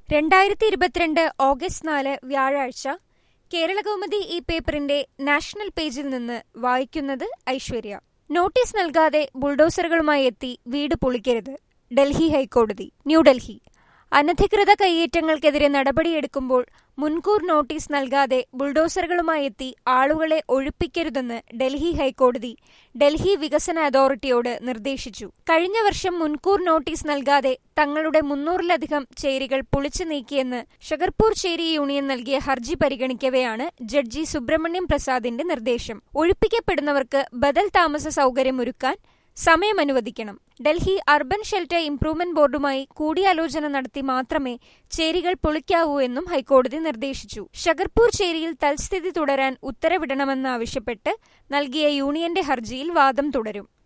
രണ്ടായിരത്തി ഇരുപത്തിരണ്ട് ഓഗസ്റ്റ് നാല് വ്യാഴാഴ്ച കേരളകൗമുദി ഈ പേപ്പറിന്റെ നാഷണൽ പേജിൽ നിന്ന് വായിക്കുന്നത് ഐശ്വര്യ നോട്ടീസ് നൽകാതെ ബുൾഡോസറുകളുമായി എത്തി വീട് പൊളിക്കരുത് ഡൽഹി ഹൈക്കോടതി ന്യൂഡൽഹി അനധികൃത കയ്യേറ്റങ്ങൾക്കെതിരെ നടപടിയെടുക്കുമ്പോൾ മുൻകൂർ നോട്ടീസ് നൽകാതെ ബുൾഡോസറുകളുമായി എത്തി ആളുകളെ ഒഴിപ്പിക്കരുതെന്ന് ഡൽഹി ഹൈക്കോടതി ഡൽഹി വികസന അതോറിറ്റിയോട് നിർദ്ദേശിച്ചു കഴിഞ്ഞ വർഷം മുൻകൂർ നോട്ടീസ് നൽകാതെ തങ്ങളുടെ മുന്നൂറിലധികം ചേരികൾ പൊളിച്ചു നീക്കിയെന്ന് ഷഗർപൂർ ചേരി യൂണിയൻ നൽകിയ ഹർജി പരിഗണിക്കവെയാണ് ജഡ്ജി സുബ്രഹ്മണ്യം പ്രസാദിന്റെ നിർദ്ദേശം ഒഴിപ്പിക്കപ്പെടുന്നവർക്ക് ബദൽ താമസ സൗകര്യമൊരുക്കാൻ സമയം അനുവദിക്കണം ഡൽഹി അർബൻ ഷെൽട്ടർ ഇംപ്രൂവ്മെന്റ് ബോർഡുമായി കൂടിയാലോചന നടത്തി മാത്രമേ ചേരികൾ പൊളിക്കാവൂ എന്നും ഹൈക്കോടതി നിർദ്ദേശിച്ചു ഷഗർപൂർ ചേരിയിൽ തൽസ്ഥിതി തുടരാൻ ഉത്തരവിടണമെന്നാവശ്യപ്പെട്ട് നൽകിയ യൂണിയന്റെ ഹർജിയിൽ വാദം തുടരും